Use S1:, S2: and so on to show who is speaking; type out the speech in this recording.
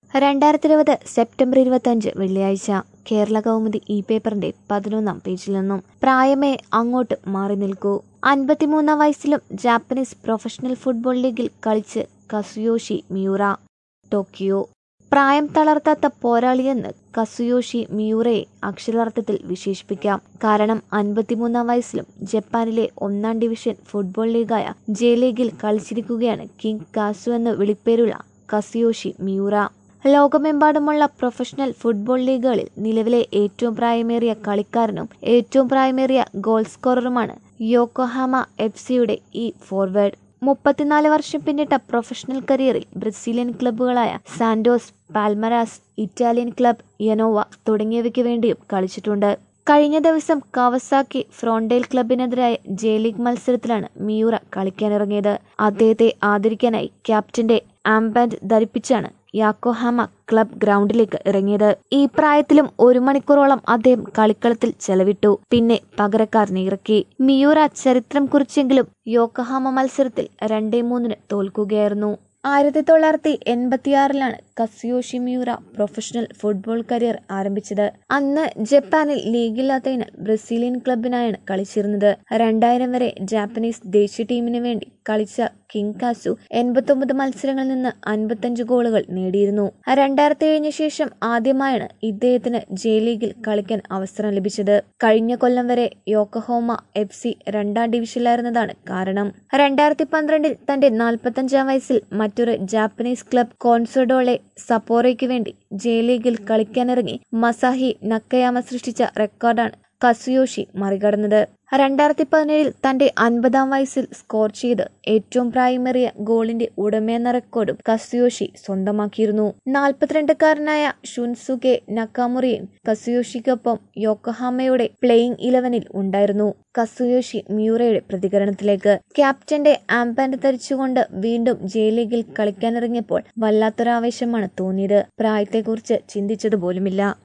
S1: രണ്ടായിരത്തി ഇരുപത് സെപ്റ്റംബർ ഇരുപത്തഞ്ച് വെള്ളിയാഴ്ച കേരള കൗമുദി ഇ പേപ്പറിന്റെ പതിനൊന്നാം പേജിൽ നിന്നും പ്രായമേ അങ്ങോട്ട് മാറി നിൽക്കൂ അൻപത്തിമൂന്നാം വയസ്സിലും ജാപ്പനീസ് പ്രൊഫഷണൽ ഫുട്ബോൾ ലീഗിൽ കളിച്ച് കസുയോഷി മിയൂറ ടോക്കിയോ പ്രായം തളർത്താത്ത പോരാളിയെന്ന് കസുയോഷി മിയൂറയെ അക്ഷരാർത്ഥത്തിൽ വിശേഷിപ്പിക്കാം കാരണം അൻപത്തിമൂന്നാം വയസ്സിലും ജപ്പാനിലെ ഒന്നാം ഡിവിഷൻ ഫുട്ബോൾ ലീഗായ ജെ ലീഗിൽ കളിച്ചിരിക്കുകയാണ് കിങ് കാസു എന്ന വിളിപ്പേരുള്ള കസുയോഷി മിയൂറ ലോകമെമ്പാടുമുള്ള പ്രൊഫഷണൽ ഫുട്ബോൾ ലീഗുകളിൽ നിലവിലെ ഏറ്റവും പ്രായമേറിയ കളിക്കാരനും ഏറ്റവും പ്രായമേറിയ ഗോൾ സ്കോററുമാണ് യോക്കോഹാമ എഫ് സിയുടെ ഈ ഫോർവേഡ് മുപ്പത്തിനാല് വർഷം പിന്നിട്ട പ്രൊഫഷണൽ കരിയറിൽ ബ്രസീലിയൻ ക്ലബ്ബുകളായ Santos Palmeiras Italian club Genoa തുടങ്ങിയവയ്ക്ക് വേണ്ടിയും കളിച്ചിട്ടുണ്ട് കഴിഞ്ഞ ദിവസം കവസാക്കി ഫ്രോണ്ടേൽ ക്ലബിനെതിരായ ജെ ലീഗ് മത്സരത്തിലാണ് മിയൂറ കളിക്കാനിറങ്ങിയത് അദ്ദേഹത്തെ ആദരിക്കാനായി ക്യാപ്റ്റന്റെ ആംബാൻഡ് ധരിപ്പിച്ചാണ് യാക്കോഹാമ ക്ലബ് ഗ്രൗണ്ടിലേക്ക് ഇറങ്ങിയത് ഈ പ്രായത്തിലും ഒരു മണിക്കൂറോളം അദ്ദേഹം കളിക്കളത്തിൽ ചെലവിട്ടു പിന്നെ പകരക്കാരനെ ഇറക്കി മിയൂറ ചരിത്രം കുറിച്ചെങ്കിലും യോക്കഹാമ മത്സരത്തിൽ രണ്ടേ മൂന്നിന് തോൽക്കുകയായിരുന്നു ആയിരത്തി തൊള്ളായിരത്തി എൺപത്തിയാറിലാണ് Kazuyoshi Miura professional football career ആരംഭിച്ചത് അന്ന് ജപ്പാനിൽ ലീഗില്ലാത്തതിനാൽ ബ്രസീലിയൻ ക്ലബിനായാണ് കളിച്ചിരുന്നത് രണ്ടായിരം വരെ ജാപ്പനീസ് ദേശീയ ടീമിന് വേണ്ടി കളിച്ച കിങ് കാസു എൺപത്തൊമ്പത് മത്സരങ്ങളിൽ നിന്ന് അൻപത്തഞ്ച് ഗോളുകൾ നേടിയിരുന്നു രണ്ടായിരത്തി ഏഴിന് ശേഷം ആദ്യമായാണ് ഇദ്ദേഹത്തിന് ജെ ലീഗിൽ കളിക്കാൻ അവസരം ലഭിച്ചത് കഴിഞ്ഞ കൊല്ലം വരെ യോക്കഹോമ എഫ് സി രണ്ടാം ഡിവിഷനിലായിരുന്നതാണ് കാരണം രണ്ടായിരത്തി പന്ത്രണ്ടിൽ തന്റെ നാൽപ്പത്തഞ്ചാം വയസ്സിൽ മറ്റൊരു ജാപ്പനീസ് ക്ലബ് കോൺസോഡോളെ സപ്പോറയ്ക്ക് വേണ്ടി ജെ ലീഗിൽ കളിക്കാനിറങ്ങി മസാഹി നക്കയാമ സൃഷ്ടിച്ച റെക്കോർഡാണ് കസുയോഷി മറികടന്നത് രണ്ടായിരത്തി പതിനേഴിൽ തന്റെ അൻപതാം വയസ്സിൽ സ്കോർ ചെയ്ത് ഏറ്റവും പ്രായമേറിയ ഗോളിന്റെ ഉടമയെന്ന റെക്കോർഡും കസുയോഷി സ്വന്തമാക്കിയിരുന്നു നാൽപ്പത്തിരണ്ടുകാരനായ ഷുൻസുകെ നക്കാമുറിയും കസുയോഷിക്കൊപ്പം യോക്കഹാമയുടെ പ്ലേയിങ് ഇലവനിൽ ഉണ്ടായിരുന്നു കസുയോഷി മ്യൂറയുടെ പ്രതികരണത്തിലേക്ക് ക്യാപ്റ്റന്റെ ആംബാൻഡ് ധരിച്ചുകൊണ്ട് വീണ്ടും ജെ ലീഗിൽ കളിക്കാനിറങ്ങിയപ്പോൾ വല്ലാത്തൊരാവേശമാണ് തോന്നിയത് പ്രായത്തെക്കുറിച്ച് ചിന്തിച്ചതുപോലുമില്ല